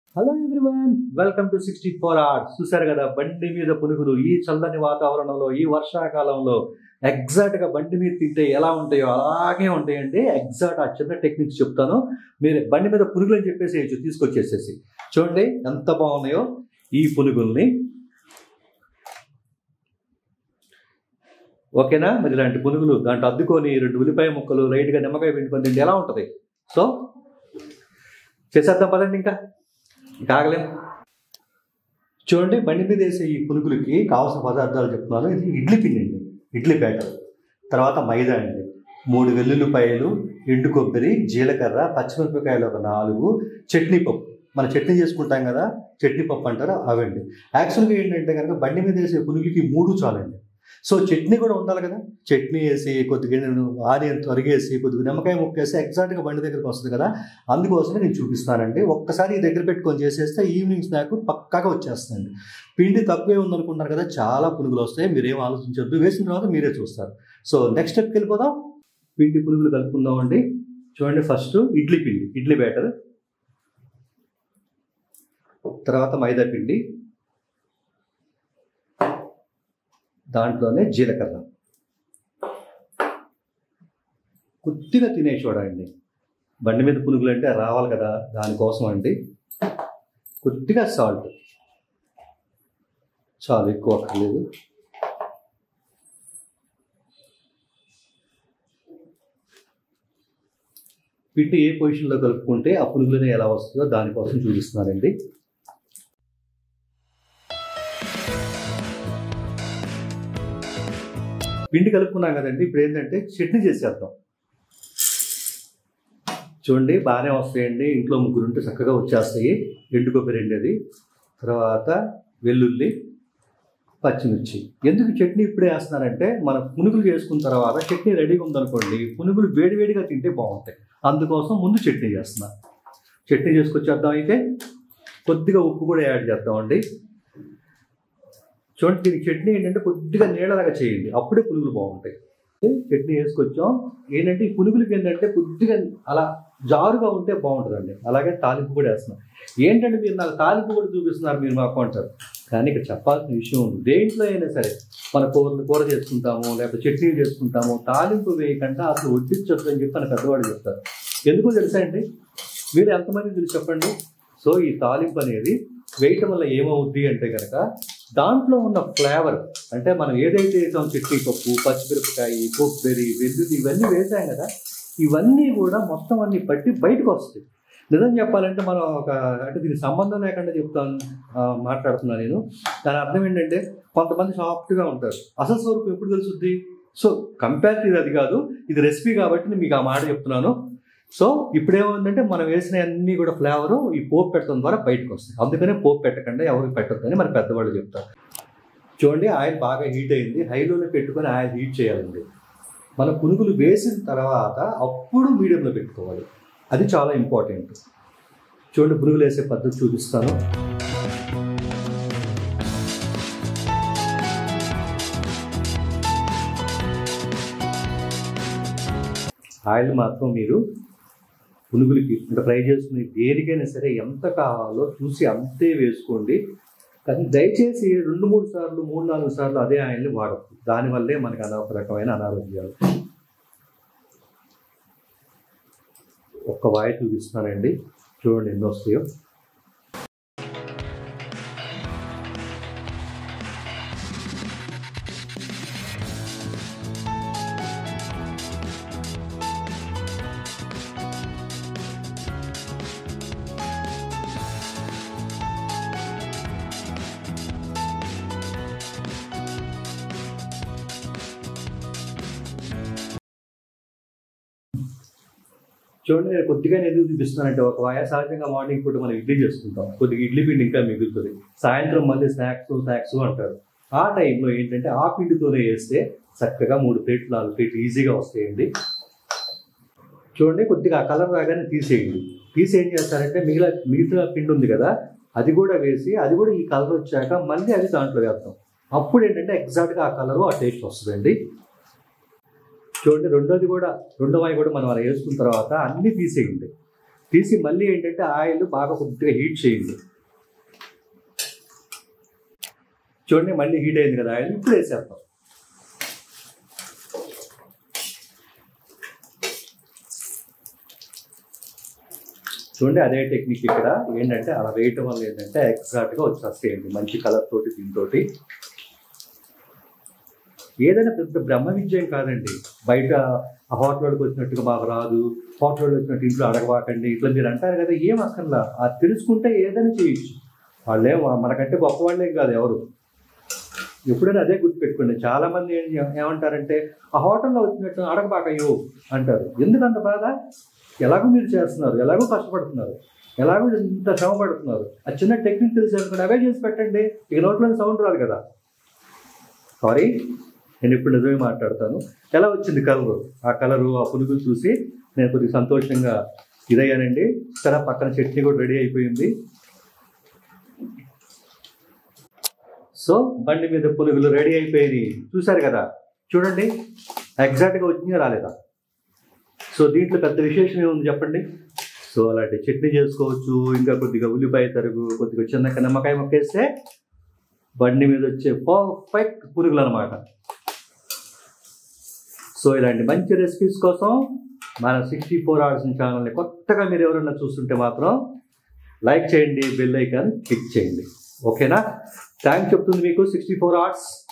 hello everyone welcome to sixty four hours చూసారు కదా బండి మీద పునుగులు ఈ చల్లని వాతావరణంలో ఈ వర్షాకాలంలో ఎగ్జాక్ట్ గా బండి మీద తింటే ఎలా ఉంటాయో అలాగే ఉంటాయండి ఎగ్జాక్ట్ ఆ చిన్న టెక్నిక్స్ చెప్తాను మీరు బండి మీద పునుగులు అని చెప్పేసి తీసుకొచ్చేసేసి చూడండి ఎంత బాగున్నాయో ఈ పునుగుల్ని ఓకేనా మరి ఇలాంటి పునుగులు దాంట్లో అద్దుకొని రెండు ఉల్లిపాయ ముక్కలు లైట్గా నిమ్మకాయ పిండుకొని తింటే ఎలా ఉంటుంది సో చేసేద్దాం పదండి ఇంకా ఇంకా ఆగలేం చూడండి బండి మీద వేసే ఈ పునుగులకి కావాల్సిన పదార్థాలు చెప్తున్నాను ఇది ఇడ్లీ పిండి అండి ఇడ్లీ బ్యాటర్ తర్వాత మైదా అండి మూడు వెల్లుల్లిపాయలు ఎండు కొబ్బరి జీలకర్ర పచ్చిమిరపకాయలు ఒక నాలుగు చట్నీ పప్పు మన చట్నీ చేసుకుంటాం కదా చట్నీ పప్పు అంటారు అవండి యాక్చువల్గా ఏంటంటే కనుక బండి మీద వేసే పునుగులకి మూడు చాలండి సో చట్నీ కూడా ఉండాలి కదా చట్నీ వేసి కొద్దిగా నేను ఆనియన్ తొరిగేసి కొద్దిగా నిమ్మకాయ ముక్కేసి ఎగ్జాక్ట్గా బండి దగ్గరికి వస్తుంది కదా అందుకోసమే నేను చూపిస్తానండి ఒక్కసారి ఈ దగ్గర పెట్టుకొని చేసేస్తే ఈవినింగ్ స్నాక్ పక్కాగా వచ్చేస్తుందండి పిండి తక్కువే ఉందనుకుంటున్నారు కదా చాలా పునుగులు వస్తాయి మీరేం ఆలోచించొద్దు వేసిన తర్వాత మీరే చూస్తారు సో నెక్స్ట్ స్టెప్కి వెళ్ళిపోదాం పిండి పునుగులు కలుపుకుందాం అండి చూడండి ఫస్ట్ ఇడ్లీ పిండి ఇడ్లీ బ్యాటర్ తర్వాత మైదా పిండి దాంట్లోనే జీలకర్ర కొద్దిగా తినే చూడండి బండి మీద పునుగులు అంటే రావాలి కదా దానికోసం అండి కొద్దిగా సాల్ట్ చాలా ఎక్కువ అక్కర్లేదు పిండి ఏ పొజిషన్లో కలుపుకుంటే ఆ పునుగులని ఎలా వస్తుందో దానికోసం చూపిస్తున్నానండి పిండి కలుపుకున్నాం కదండి ఇప్పుడు ఏంటంటే చట్నీ చేసేద్దాం చూడండి బాగానే వస్తాయండి ఇంట్లో ముగ్గురు ఉంటే చక్కగా వచ్చేస్తాయి ఎండు కొబ్బరి ఎండేది తర్వాత వెల్లుల్లి పచ్చిమిర్చి ఎందుకు చట్నీ ఇప్పుడే వేస్తున్నారంటే మనం పునుగులు చేసుకున్న తర్వాత చట్నీ రెడీగా ఉందనుకోండి పునుగులు వేడివేడిగా తింటే బాగుంటాయి అందుకోసం ముందు చట్నీ చేస్తున్నా చట్నీ చేసుకొచ్చేద్దాం అయితే కొద్దిగా ఉప్పు కూడా యాడ్ చేద్దామండి చూడండి దీనికి చట్నీ ఏంటంటే కొద్దిగా నీళ్ళలాగా చేయండి అప్పుడే పునుగులు బాగుంటాయి చట్నీ వేసుకొచ్చాం ఏంటంటే ఈ పునుగులకి ఏంటంటే కొద్దిగా అలా జారుగా ఉంటే బాగుంటుందండి అలాగే తాలింపు కూడా వేస్తున్నాం ఏంటంటే మీరు నాకు తాలింపు కూడా చూపిస్తున్నారు మీరు మాకు అంటారు కానీ ఇక్కడ చెప్పాల్సిన విషయం ఉంది దేంట్లో అయినా సరే మన కూర కూర చేసుకుంటాము లేకపోతే చట్నీ చేసుకుంటాము తాలింపు వేయకుండా అసలు వడ్డించొద్దు అని చెప్పి మన పెద్దవాడు చెప్తారు ఎందుకో తెలుసా అండి మీరు ఎంతమంది తెలుసు చెప్పండి సో ఈ తాలింపు అనేది వేయటం వల్ల ఏమవుద్ది అంటే కనుక దాంట్లో ఉన్న ఫ్లేవర్ అంటే మనం ఏదైతే వేసాం చట్నీ పప్పు పచ్చిమిరపకాయ కొబ్బరి వెల్లుల్లి ఇవన్నీ వేసాం కదా ఇవన్నీ కూడా మొత్తం అన్ని పట్టి బయటకు వస్తాయి నిజం చెప్పాలంటే మనం ఒక అంటే దీనికి సంబంధం లేకుండా చెప్తాను ఆ, మాట్లాడుతున్నాను నేను దాని అర్థం ఏంటంటే కొంతమంది సాఫ్ట్గా ఉంటారు అసలు స్వరూపం ఎప్పుడు తెలుసుద్ది సో కంపారిటివ్ అది కాదు ఇది రెసిపీ కాబట్టి నేను మీకు ఆ మాట చెప్తున్నాను సో ఇప్పుడేముందంటే మనం వేసిన అన్ని కూడా ఫ్లేవరు ఈ పోపు పెట్టడం ద్వారా బయటకు వస్తాయి అందుకనే పోపు పెట్టకుండా ఎవరికి పెట్టద్దని మన పెద్దవాళ్ళు చెప్తారు చూడండి ఆయిల్ బాగా హీట్ అయింది హైలోనే పెట్టుకొని ఆయిల్ హీట్ చేయాలండి మన పునుగులు వేసిన తర్వాత అప్పుడు మీడియంలో పెట్టుకోవాలి అది చాలా ఇంపార్టెంట్ చూడండి పునుగులు వేసే పద్ధతి చూపిస్తాను ఆయిల్ మాత్రం మీరు పునుగులకి అంటే ఫ్రై చేసుకుని దేనికైనా సరే ఎంత కావాలో చూసి అంతే వేసుకోండి కానీ దయచేసి రెండు మూడు సార్లు మూడు నాలుగు సార్లు అదే ఆయిల్ని వాడద్దు దానివల్లే మనకి అనా ఒక రకమైన అనారోగ్యాలు ఒక్క వాయి చూపిస్తున్నానండి చూడండి ఎన్ని వస్తాయో చూడండి నేను కొద్దిగా ఎందుకు చూపిస్తున్నానంటే ఒక వాయ సహజంగా మార్నింగ్ పూట మనం ఇడ్లీ చేసుకుంటాం కొద్దిగా ఇడ్లీ పిండి ఇంకా మిగులుతుంది సాయంత్రం మళ్ళీ స్నాక్స్ స్నాక్స్ అంటారు ఆ టైంలో ఏంటంటే ఆ పిండితోనే వేస్తే చక్కగా మూడు ప్లేట్లు నాలుగు ప్లేట్లు ఈజీగా వస్తాయండి చూడండి కొద్దిగా ఆ కలర్ రాగానే తీసేయండి తీసి ఏం చేస్తారంటే మిగిలిన మిగతా పిండి ఉంది కదా అది కూడా వేసి అది కూడా ఈ కలర్ వచ్చాక మళ్ళీ అది దాంట్లో వేస్తాం అప్పుడు ఏంటంటే ఎగ్జాక్ట్గా ఆ కలరు ఆ టేస్ట్ వస్తుందండి చూడండి రెండోది కూడా రెండో వాయి కూడా మనం అలా వేసుకున్న తర్వాత అన్నీ తీసేయండి తీసి మళ్ళీ ఏంటంటే ఆయిల్ బాగా కొద్దిగా హీట్ చేయండి చూడండి మళ్ళీ హీట్ అయింది కదా ఆయిల్ ఇప్పుడు వేసేద్దాం చూడండి అదే టెక్నిక్ ఇక్కడ ఏంటంటే అలా వేయటం వల్ల ఏంటంటే ఎగ్జాక్ట్గా వచ్చేస్తాయండి మంచి కలర్ తోటి దీంతోటి ఏదైనా పెద్ద బ్రహ్మ విజయం కాదండి బయట ఆ హోటల్కి వచ్చినట్టుగా మాకు రాదు హోటల్కి వచ్చినట్టు ఇంట్లో అడగవాకండి ఇట్లా మీరు అంటారు కదా ఏం అక్కర్లా అది తెలుసుకుంటే ఏదైనా చేయొచ్చు వాళ్ళే మనకంటే గొప్ప వాళ్ళేం కాదు ఎవరు ఎప్పుడైనా అదే గుర్తుపెట్టుకోండి చాలా మంది ఏం ఏమంటారంటే ఆ హోటల్లో వచ్చినట్టు అడగబాకయ్యో అంటారు ఎందుకంత బాధ ఎలాగో మీరు చేస్తున్నారు ఎలాగో కష్టపడుతున్నారు ఎలాగో ఇంత శ్రమ పడుతున్నారు ఆ చిన్న టెక్నిక్ తెలిసి అనుకుని అవే చేసి పెట్టండి ఇక నోట్లో సౌండ్ రాదు కదా సారీ నేను ఇప్పుడు నిజమే మాట్లాడతాను ఎలా వచ్చింది కలరు ఆ కలరు ఆ పునుగులు చూసి నేను కొద్దిగా సంతోషంగా ఇదయ్యానండి సరే పక్కన చట్నీ కూడా రెడీ అయిపోయింది సో బండి మీద పునుగులు రెడీ అయిపోయినాయి చూసారు కదా చూడండి ఎగ్జాక్ట్గా వచ్చిందా రాలేదా సో దీంట్లో పెద్ద విశేషం ఏముంది చెప్పండి సో అలాంటి చట్నీ చేసుకోవచ్చు ఇంకా కొద్దిగా ఉల్లిపాయ తరుగు కొద్దిగా చిన్న నిమ్మకాయ మొక్కేస్తే బండి మీద వచ్చే పర్ఫెక్ట్ పురుగులు అనమాట సో ఇలాంటి మంచి రెసిపీస్ కోసం మన సిక్స్టీ ఫోర్ అవర్స్ ఛానల్ని కొత్తగా మీరు ఎవరైనా చూస్తుంటే మాత్రం లైక్ చేయండి బెల్ ఐకాన్ క్లిక్ చేయండి ఓకేనా థ్యాంక్ చెప్తుంది మీకు సిక్స్టీ ఫోర్ అవర్స్